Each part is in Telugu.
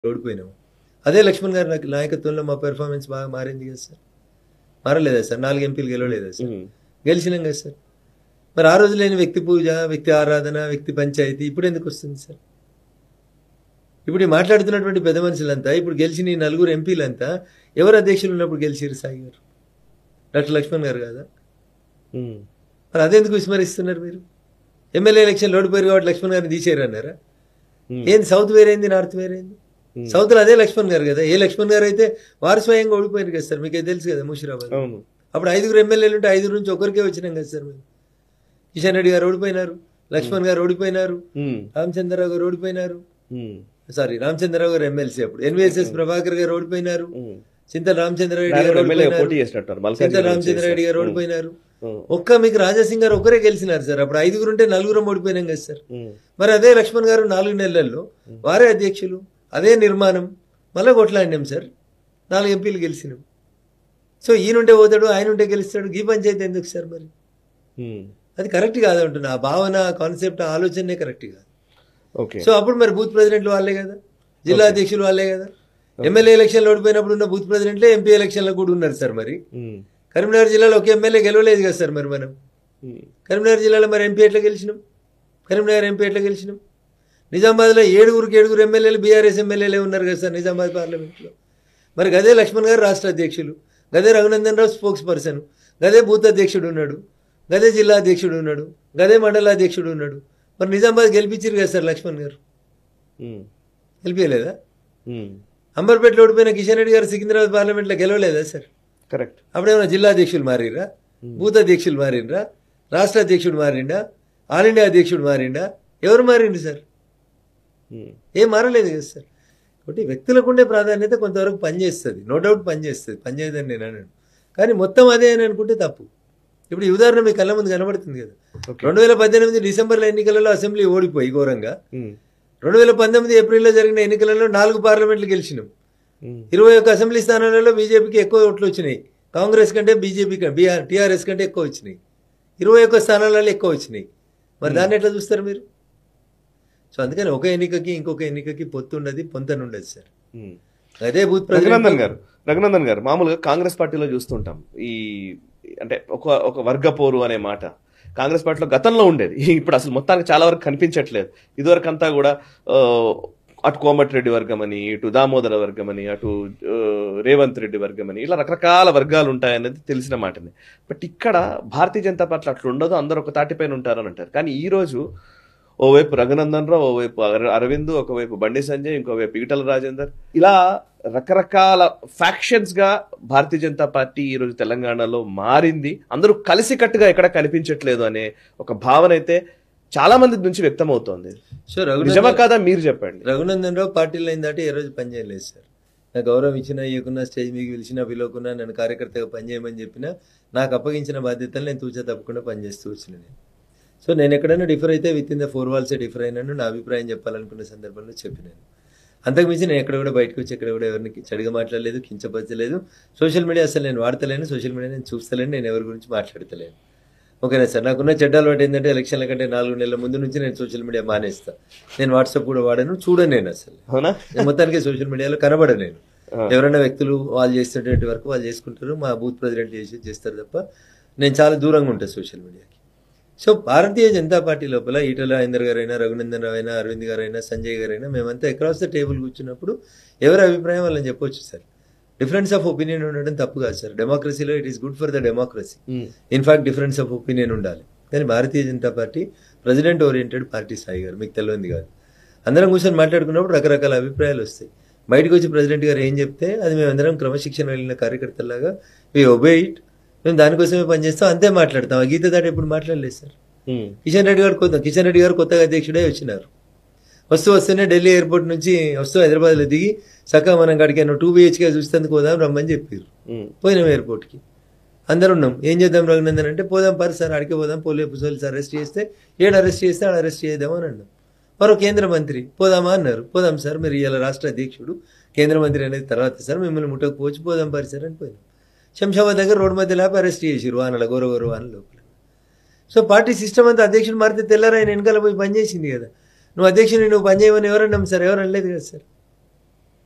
ఓడిపోయినాము అదే లక్ష్మణ్ గారి నాయ- నాయకత్వంలో మా పెర్ఫార్మెన్స్ బాగా మారింది కదా సార్ మారలేదా సార్ నాలుగు ఎంపీలు గెలవలేదా సార్ ఉమ్. గెలిచినాం కదా సార్ మరి ఆ రోజు లేని వ్యక్తి పూజ వ్యక్తి ఆరాధన వ్యక్తి పంచాయతీ ఇప్పుడు ఎందుకు వస్తుంది సార్ ఇప్పుడు ఈ మాట్లాడుతున్నటువంటి పెద్ద మనుషులంతా ఇప్పుడు గెలిచిన ఈ నలుగురు ఎంపీలంతా ఎవరు అధ్యక్షులు ఉన్నప్పుడు గెలిచిరు సాయి గారు డాక్టర్ లక్ష్మణ్ గారు కాదా ఉమ్. మరి అదెందుకు విస్మరిస్తున్నారు మీరు ఎమ్మెల్యే ఎలక్షన్ ఓడిపోయారు కాబట్టి లక్ష్మణ్ గారిని తీసేరు అన్నారా ఉమ్. ఏంది సౌత్ వేరేంది నార్త్ వేరేంది ఉమ్. సౌత్లో అదే లక్ష్మణ్ గారు కదా ఏ లక్ష్మణ్ గారు అయితే వారు స్వయంగా ఓడిపోయారు కదా సార్ మీకు తెలుసు కదా ముషిరాబాద్ అవును అప్పుడు ఐదుగురు ఎమ్మెల్యేలు ఉంటే ఐదుగురు నుంచి ఒకరికే వచ్చినాం కదా సార్ మేము కిషన్ రెడ్డి గారు ఓడిపోయినారు లక్ష్మణ్ గారు ఓడిపోయినారు ఉమ్. రామచంద్రరావు గారు ఓడిపోయినారు ఉమ్. సారీ రామచంద్రరావు గారు ఎమ్మెల్సీ అప్పుడు ఎన్విఎస్ఎస్ ప్రభాకర్ గారు ఓడిపోయినారు ఉమ్. చింతల రామచంద్రారెడ్డి గారు నారాయణ ఎమ్మెల్యే ఓడిపోయినారు పోటీ చేసినట్టు మల్కాజ్ చింతల గిరి రామచంద్రారెడ్డి గారు చేశారు. ఓడిపోయినారు ఉమ్. ఒక్క మీకు రాజాసింగ్ గారు ఒకరే గెలిచినారు సార్ అప్పుడు ఐదుగురు ఉంటే నలుగురం ఓడిపోయినాం కదా సార్ ఉమ్. మరి అదే లక్ష్మణ్ గారు నాలుగు నెలల్లో వారే అధ్యక్షులు అదే నిర్మాణం మళ్ళీ కొట్లాడినాం సార్ నాలుగు ఎంపీలు గెలిచినాం సో ఈయనుంటే పోతాడు ఆయన ఉంటే గెలుస్తాడు గీ పంచాయతీ ఎందుకు సార్ మరి ఉమ్. అది కరెక్ట్ కాదు అంటున్నా ఆ భావన కాన్సెప్ట్ ఆలోచనే కరెక్ట్ కాదు ఓకే సో అప్పుడు మరి బూత్ ప్రెసిడెంట్లు వాళ్ళే కదా జిల్లా అధ్యక్షులు వాళ్ళే కదా ఎమ్మెల్యే ఎలక్షన్లు ఓడిపోయినప్పుడు ఉన్న బూత్ ప్రెసిడెంట్లే ఎంపీ ఎలక్షన్లో కూడా ఉన్నారు సార్ మరి ఉమ్. కరీంనగర్ జిల్లాలో ఒక ఎమ్మెల్యే గెలవలేదు కదా సార్ మరి మనం ఉమ్. కరీంనగర్ జిల్లాలో మరి ఎంపీ ఎట్లా గెలిచినాం కరీంనగర్ ఎంపీ ఎట్లా గెలిచినాం నిజామాబాద్లో ఏడుగురికి ఏడుగురు ఎమ్మెల్యేలు బీఆర్ఎస్ ఎమ్మెల్యేలే ఉన్నారు కదా సార్ నిజామాబాద్ పార్లమెంట్లో మరి గదే లక్ష్మణ్ గారు రాష్ట్ర అధ్యక్షులు గదే రఘునందన్ రావు స్పోక్స్ పర్సన్ గదే బూత్ అధ్యక్షుడు ఉన్నాడు గదే జిల్లా అధ్యక్షుడు ఉన్నాడు గదే మండల అధ్యక్షుడు ఉన్నాడు మరి నిజామాబాద్ గెలిపించారు కదా సార్ లక్ష్మణ్ గారు ఉమ్. గెలిపించలేదా ఉమ్. అంబర్పేటలో ఓడిపోయిన కిషన్ రెడ్డి గారు సికింద్రాబాద్ పార్లమెంట్లో గెలవలేదా సార్ కరెక్ట్ అప్పుడేమన్నా జిల్లా అధ్యక్షులు మారిరా బూత్ అధ్యక్షులు మారిండ్రా రాష్ట్ర అధ్యక్షుడు మారిండా ఆల్ ఇండియా అధ్యక్షుడు మారిండా ఎవరు మారిండు సార్ ఉమ్. ఏం మారలేదు కదా సార్ కాబట్టి వ్యక్తులకు ఉండే ప్రాధాన్యత కొంతవరకు పనిచేస్తుంది నో డౌట్ పనిచేస్తుంది పనిచేయదని నేను అన్నాను కానీ మొత్తం అదే అని అనుకుంటే తప్పు ఇప్పుడు ఈ ఉదాహరణ మీ కళ్ళ ముందు కనబడుతుంది కదా ఓకే. రెండు వేల పద్దెనిమిది డిసెంబర్లో ఎన్నికలలో అసెంబ్లీ ఓడిపోయి ఘోరంగా ఉమ్. రెండు వేల పంతొమ్మిది ఏప్రిల్లో జరిగిన ఎన్నికలలో నాలుగు పార్లమెంట్లు గెలిచినాం ఉమ్. ఇరవై ఒక్క అసెంబ్లీ స్థానాలలో బీజేపీకి ఎక్కువ ఓట్లు వచ్చినాయి కాంగ్రెస్ కంటే బీజేపీ బీఆర్ టీఆర్ఎస్ కంటే ఎక్కువ వచ్చినాయి ఇరవై ఒక్క స్థానాలలో ఎక్కువ వచ్చినాయి మరి దాన్ని ఎట్లా చూస్తారు మీరు సో అందుకని ఒక ఎన్నికకి ఇంకొక ఎన్నికకి పొత్తు ఉండదు పొంతనుండదు సార్ ఉమ్. అదే బూత్ రఘునందన్ ప్రెసిడెంట్ గారు రఘునందన్ గారు మామూలుగా కాంగ్రెస్ పార్టీలో చూస్తుంటాం ఈ అంటే ఒక ఒక వర్గపోరు అనే మాట కాంగ్రెస్ పార్టీలో గతంలో ఉండేది ఇప్పుడు అసలు మొత్తానికి చాలా వరకు కనిపించట్లేదు ఇదివరకు అంతా కూడా ఆ, అటు కోమటిరెడ్డి వర్గం అని ఇటు దామోదర వర్గం అని అటు ఆ, రేవంత్ రెడ్డి వర్గం అని ఇలా రకరకాల వర్గాలు ఉంటాయనేది తెలిసిన మాటనే బట్ ఇక్కడ భారతీయ జనతా పార్టీ అట్లా ఉండదు అందరూ ఒక తాటిపైన ఉంటారని అంటారు కానీ ఈ రోజు ఓవైపు రఘునందన్ రావు ఓవైపు అర- అరవింద్ ఒకవైపు బండి సంజయ్ ఇంకోవైపు ఈటల రాజేందర్ ఇలా రకరకాల ఫ్యాక్షన్స్ గా భారతీయ జనతా పార్టీ ఈ రోజు తెలంగాణలో మారింది అందరూ కలిసికట్టుగా ఎక్కడ కనిపించట్లేదు అనే ఒక భావన అయితే చాలా మంది నుంచి వ్యక్తం అవుతోంది సో నిజమా రఘునందన్ కాదా మీరు చెప్పండి రఘునందన్ రావు పార్టీలో అయిన దాటి ఏ రోజు పనిచేయలేదు సార్ నాకు గౌరవం ఇచ్చినా ఇవ్వకున్నా స్టేజ్ మీకు పిలిచినా పిలవకున్నా నన్ను కార్యకర్తగా పనిచేయమని చెప్పినా నాకు అప్పగించిన బాధ్యతలు నేను తూచా తప్పకుండా పనిచేస్తూ వచ్చిన నేను సో నేను ఎక్కడైనా డిఫర్ అయితే విత్ ఇన్ ద ఫోర్ వాల్సే డిఫర్ అయినాను నా అభిప్రాయం చెప్పాలనుకున్న సందర్భంలో చెప్పినాను అంతకుమించి నేను ఎక్కడ కూడా బయటకు వచ్చి ఎక్కడ కూడా ఎవరిని చెడుగా మాట్లాడలేదు కించపరచలేదు సోషల్ మీడియా అసలు నేను వాడతలేను సోషల్ మీడియా నేను చూస్తలేను నేను ఎవరి గురించి మాట్లాడతలేను ఓకేనా సార్ నాకున్న చెడ్డ అలవాటు ఏంటంటే ఎలక్షన్ల కంటే నాలుగు నెలల ముందు నుంచి నేను సోషల్ మీడియా మానేస్తా నేను వాట్సాప్ కూడా వాడను చూడను నేను అసలు అవునా నేను మొత్తానికి సోషల్ మీడియాలో కనబడ నేను ఆ. ఎవరైనా వ్యక్తులు వాళ్ళు చేస్తున్నటువంటి వరకు వాళ్ళు చేసుకుంటారు మా బూత్ ప్రెసిడెంట్ చేసి చేస్తారు తప్ప నేను చాలా దూరంగా ఉంటాను సోషల్ మీడియాకి సో భారతీయ జనతా పార్టీ లోపల ఈటల రాజేందర్ గారైనా రఘునందన్ రావు అయినా అరవింద్ గారైనా సంజయ్ గారైనా మేమంతా అక్రాస్ ద టేబుల్ కూర్చున్నప్పుడు ఎవరి అభిప్రాయం వాళ్ళని చెప్పొచ్చు సార్ డిఫరెన్స్ ఆఫ్ ఒపీనియన్ ఉండడం తప్పు కాదు సార్ డెమోక్రసీలో it is good for the democracy ఉమ్. ఇన్ఫాక్ట్ డిఫరెన్స్ ఆఫ్ ఒపీనియన్ ఉండాలి కానీ Bharatiya Janata party president oriented party Sai గారు మీకు తెలియంది కాదు అందరం కూర్చొని మాట్లాడుకున్నప్పుడు రకరకాల అభిప్రాయాలు వస్తాయి బయటకు వచ్చి ప్రెసిడెంట్ గారు ఏం చెప్తే అది మేమందరం క్రమశిక్షణ వెళ్ళిన కార్యకర్తలాగా వి ఒబే ఇట్ మేము దానికోసమే పనిచేస్తాం అంతే మాట్లాడతాం ఆ గీత దాటి ఎప్పుడు మాట్లాడలేదు సార్ ఉమ్. కిషన్ రెడ్డి గారు కొత్త కిషన్ రెడ్డి గారు కొత్తగా అధ్యక్షుడే వచ్చినారు వస్తూ వస్తూనే ఢిల్లీ ఎయిర్పోర్ట్ నుంచి వస్తూ హైదరాబాద్లో దిగి చక్కగా మనం కాడికి టూ బిహెచ్కే చూసేందుకు పోదాం రమ్మని చెప్పారు ఉమ్. పోయినాం ఎయిర్పోర్ట్కి అందరు ఉన్నాం ఏం చేద్దాం రఘునందన్ అంటే పోదాం పరి సార్ ఆడికి పోదాం పోలీసు పోలీసు అరెస్ట్ చేస్తే ఏడు అరెస్ట్ చేస్తే ఆడ అరెస్ట్ చేద్దాం అని అన్నాం మరో కేంద్ర మంత్రి పోదామా అన్నారు పోదాం సార్ మీరు ఇవాళ రాష్ట్ర అధ్యక్షుడు కేంద్ర మంత్రి అనేది తర్వాత సార్ మిమ్మల్ని ముట్టకపోవచ్చు పోదాం పరి సార్ అని పోయినాం శంషాబాద్ దగ్గర రోడ్డు మధ్య లేపి అరెస్ట్ చేసిరు వానల గౌరవ గౌరవ వాన లోపల సో పార్టీ సిస్టమ్ అంతా అధ్యక్షుడు మారితే తెల్లారు ఆయన వెనకాల పోయి పనిచేసింది కదా నువ్వు అధ్యక్షుని నువ్వు పనిచేయమని ఎవరన్నాం సార్ ఎవరు అనలేదు కదా సార్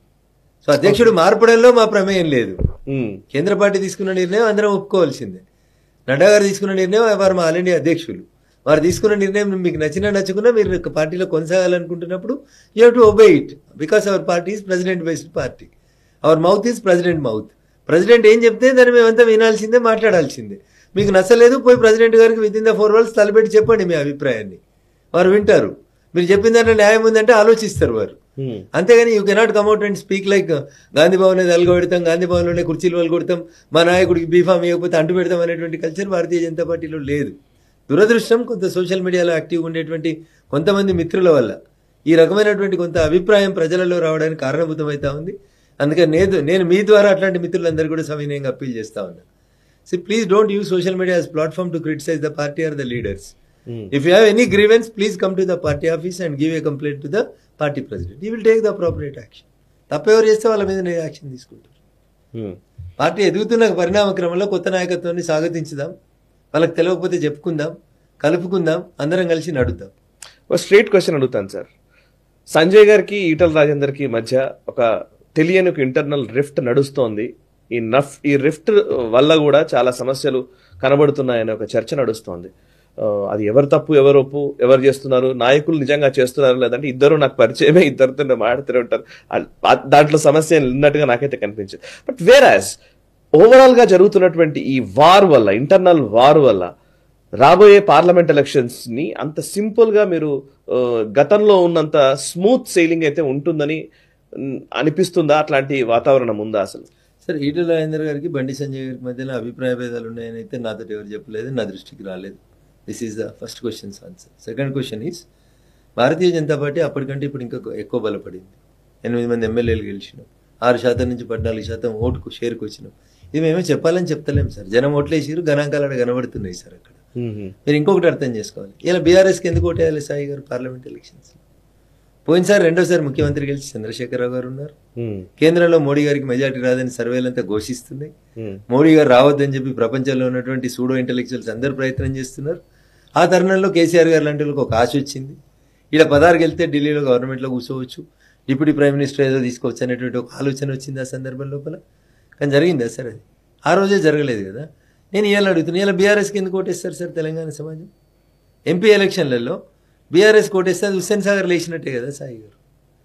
సో అధ్యక్షుడు మార్పడంలో మా ప్రమేయం లేదు ఉమ్, కేంద్ర పార్టీ తీసుకున్న నిర్ణయం అందరం ఒప్పుకోవాల్సిందే నడ్డా గారు తీసుకున్న నిర్ణయం వారు మా ఆల్ ఇండియా అధ్యక్షులు వారు తీసుకున్న నిర్ణయం మీకు నచ్చినా నచ్చకున్నా మీరు ఒక పార్టీలో కొనసాగాలనుకుంటున్నప్పుడు you have to obey it because our party is president based party our mouth is president mouth president ఏం చెప్తే దాన్ని మేమంతా వినాల్సిందే మాట్లాడాల్సిందే మీకు నచ్చలేదు పోయి ప్రెసిడెంట్ గారికి within the four hours తలపెట్టి చెప్పండి మీ అభిప్రాయాన్ని వారు వింటారు మీరు చెప్పిన దాంట్లో న్యాయం ఉందంటే ఆలోచిస్తారు వారు ఉమ్, అంతేగాని you cannot come out and speak like Gandhi Bhavan అలగ పెడతాం గాంధీ భవన్లోనే కుర్చీలు వాళ్ళు కొడతాం మా నాయకుడికి బీఫామ్ ఇవ్వకపోతే అంటు పెడతాం అనేటువంటి కల్చర్ భారతీయ జనతా పార్టీలో లేదు దురదృష్టం కొంత సోషల్ మీడియాలో యాక్టివ్గా ఉండేటువంటి కొంతమంది మిత్రుల వల్ల ఈ రకమైనటువంటి కొంత అభిప్రాయం ప్రజలలో రావడానికి కారణభూతమవుతా ఉంది అందుకని నేను నేను మీ ద్వారా అట్లాంటి మిత్రులందరూ కూడా సవినయంగా అప్పీల్ చేస్తా ఉన్నా see please don't use social media as platform to criticise the party or the leaders um. If you have any grievance, please come to the party office and give a complaint to the party president. He will take the appropriate action. తప్పెవరు చేస్తే వాళ్ళ మీద నేను యాక్షన్ తీసుకుంటారు ఉమ్. పార్టీ ఎదుగుతున్న పరిణామ క్రమంలో కొత్త నాయకత్వాన్ని స్వాగతించుదాం వాళ్ళకి తెలియకపోతే చెప్పుకుందాం కలుపుకుందాం అందరం కలిసి నడుద్దాం ఒక స్ట్రైట్ క్వశ్చన్ అడుగుతాను సార్ సంజయ్ గారికి ఈటల రాజేందర్కి మధ్య ఒక తెలియని ఒక ఇంటర్నల్ రిఫ్ట్ నడుస్తోంది ఈ నఫ్ ఈ రిఫ్ట్ వల్ల కూడా చాలా సమస్యలు కనబడుతున్నాయనే ఒక చర్చ నడుస్తోంది ఆ, అది ఎవరు తప్పు ఎవరు ఒప్పు ఎవరు చేస్తున్నారు నాయకులు నిజంగా చేస్తున్నారు లేదంటే ఇద్దరు నాకు పరిచయమే ఇద్దరితో మాట్లాడుతూనే ఉంటారు ఆ- ఆ- దాంట్లో సమస్య ఉన్నట్టుగా నాకైతే కనిపించింది బట్ వేరాజ్ ఓవరాల్ గా జరుగుతున్నటువంటి ఈ వార్ వల్ల ఇంటర్నల్ వార్ వల్ల రాబోయే పార్లమెంట్ ఎలక్షన్స్ ని అంత సింపుల్ గా మీరు ఆ, గతంలో ఉన్నంత స్మూత్ సెయిలింగ్ అయితే ఉంటుందని మ్, అనిపిస్తుందా అట్లాంటి వాతావరణం ఉందా అసలు సరే ఈటల రాజేందర్ గారికి బండి సంజయ్ గారికి మధ్యన అభిప్రాయ భేదాలు ఉన్నాయని అయితే నాతో ఎవరు చెప్పలేదు నా దృష్టికి రాలేదు this is the first questions answer second question is Bharatiya Janata party అప్పటికంటే ఇప్పుడు ఇంకా ఎక్కువ బలపడింది ఎనిమిది మంది ఎమ్మెల్యేలు గెలిచినాం ఆరు శాతం నుంచి పద్నాలుగు శాతం ఓటుకు షేర్కి వచ్చినాం ఇది మేమే చెప్పాలని చెప్తలేం సార్ జనం ఓట్లేసిరు గణాంకాలు అక్కడ కనబడుతున్నాయి సార్ అక్కడ మీరు ఇంకొకటి అర్థం చేసుకోవాలి ఇలా బీఆర్ఎస్కి ఎందుకు ఓటేయాలి సాయి గారు పార్లమెంట్ ఎలక్షన్స్ పోయినసారి రెండోసారి ముఖ్యమంత్రి గెలిచి చంద్రశేఖరరావు గారు ఉన్నారు కేంద్రంలో మోడీ గారికి మెజార్టీ రాదని సర్వేలంతా ఘోషిస్తున్నాయి మోడీ గారు రావద్దని చెప్పి ప్రపంచంలో ఉన్నటువంటి సూడో ఇంటెలెక్చువల్స్ అందరూ ప్రయత్నం చేస్తున్నారు ఆ తరుణంలో కేసీఆర్ గారు లాంటి వాళ్ళకి ఒక ఆశ వచ్చింది ఇక్కడ పదార్కి వెళ్తే ఢిల్లీలో గవర్నమెంట్లో కూర్చోవచ్చు డిప్యూటీ ప్రైమ్ మినిస్టర్ ఏదో తీసుకోవచ్చు అనేటువంటి ఒక ఆలోచన వచ్చింది ఆ సందర్భం లోపల కానీ జరిగిందా సార్ అది ఆ రోజే జరగలేదు కదా నేను ఇవాళ అడుగుతున్నాను ఇలా బీఆర్ఎస్కి ఎందుకు ఓటేస్తారు సార్ తెలంగాణ సమాజం ఎంపీ ఎలక్షన్లలో బీఆర్ఎస్ కోటేస్తే అది హుస్సేన్ సాగర్ లేచినట్టే కదా సాయి గారు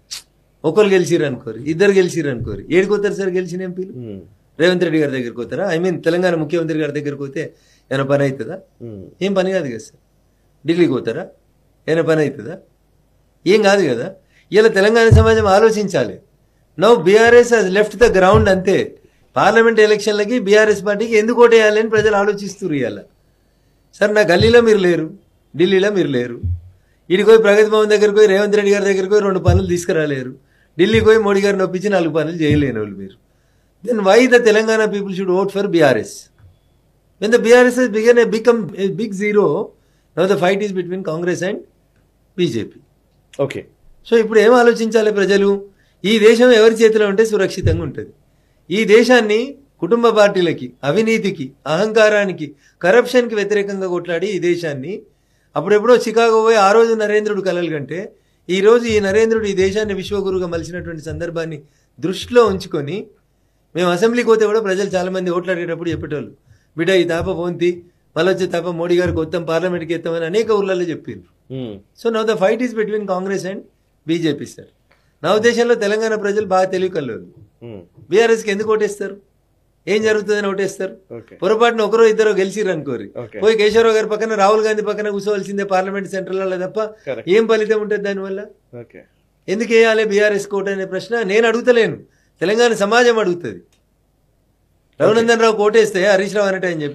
ఒకరు గెలిచిరు అనుకోరు ఇద్దరు గెలిచిరు అనుకోరు ఏడుకోతారు సార్ గెలిచిన ఎంపీలు రేవంత్ రెడ్డి గారి దగ్గరికి పోతారా ఐ మీన్ తెలంగాణ ముఖ్యమంత్రి గారి దగ్గరికి పోతే ఏమైనా పని అవుతుందా ఏం పని కాదు కదా సార్ ఢిల్లీకి పోతారా ఏమైనా పని అవుతుందా ఏం కాదు కదా ఇలా తెలంగాణ సమాజం ఆలోచించాలి no BRS has left the ground అంతే పార్లమెంట్ ఎలక్షన్లకి బీఆర్ఎస్ పార్టీకి ఎందుకు ఓటేయాలి అని ప్రజలు ఆలోచిస్తున్నారు ఇవాళ సార్ నా గల్లీలో మీరు లేరు ఢిల్లీలో మీరు లేరు ఇడికి పోయి ప్రగతి భవన్ దగ్గరికి పోయి రేవంత్ రెడ్డి గారి దగ్గరికి పోయి రెండు పనులు తీసుకురాలేరు ఢిల్లీకి పోయి మోడీ గారిని ఒప్పించి నాలుగు పనులు చేయలేని వాళ్ళు మీరు then why the Telangana people should vote for BRS when the BRS has begun a become a big zero now the fight is between Congress and BJP okay so ఇప్పుడు ఏం ఆలోచించాలి ప్రజలు ఈ దేశం ఎవరి చేతిలో ఉంటే సురక్షితంగా ఉంటుంది ఈ దేశాన్ని కుటుంబ పార్టీలకి అవినీతికి అహంకారానికి కరప్షన్కి వ్యతిరేకంగా కొట్లాడి ఈ దేశాన్ని అప్పుడెప్పుడో చికాగో పోయి ఆ రోజు నరేంద్రుడు కలలు కంటే ఈ రోజు ఈ నరేంద్రుడు ఈ దేశాన్ని విశ్వగురుగా మలిచినటువంటి సందర్భాన్ని దృష్టిలో ఉంచుకొని మేము అసెంబ్లీకి పోతే కూడా ప్రజలు చాలా మంది ఓట్లాడేటప్పుడు చెప్పేటోళ్ళు బిడ్డ ఈ తాప పోంతి మళ్ళీ వచ్చే తాప మోడీ గారికి వస్తాం పార్లమెంట్కి ఎత్తామని అనేక ఊర్లలో చెప్పారు so now the fight is between Congress and BJP sir నా ఉద్దేశంలో తెలంగాణ ప్రజలు బాగా తెలివి కల్లోరు బీఆర్ఎస్కి ఎందుకు ఓటేస్తారు ఏం జరుగుతుందని ఓటేస్తారు ఓకే పొరపాటున ఒకరో ఇద్దరు గెలిచిర్రు అనుకోరు Okay. పోయి కేశవరావు గారి పక్కన రాహుల్ గాంధీ పక్కన కూర్చోవలసిందే పార్లమెంట్ సెంట్రల్లో తప్ప Correct. ఏం ఫలితం ఉంటుంది దానివల్ల ఓకే ఎందుకు వేయాలి బీఆర్ఎస్ కోట అనే ప్రశ్న నేను అడుగుతలేను తెలంగాణ సమాజం అడుగుతుంది రఘునందన్ రావు కోటేస్తే హరీష్ రావు అనేట అని చెప్పి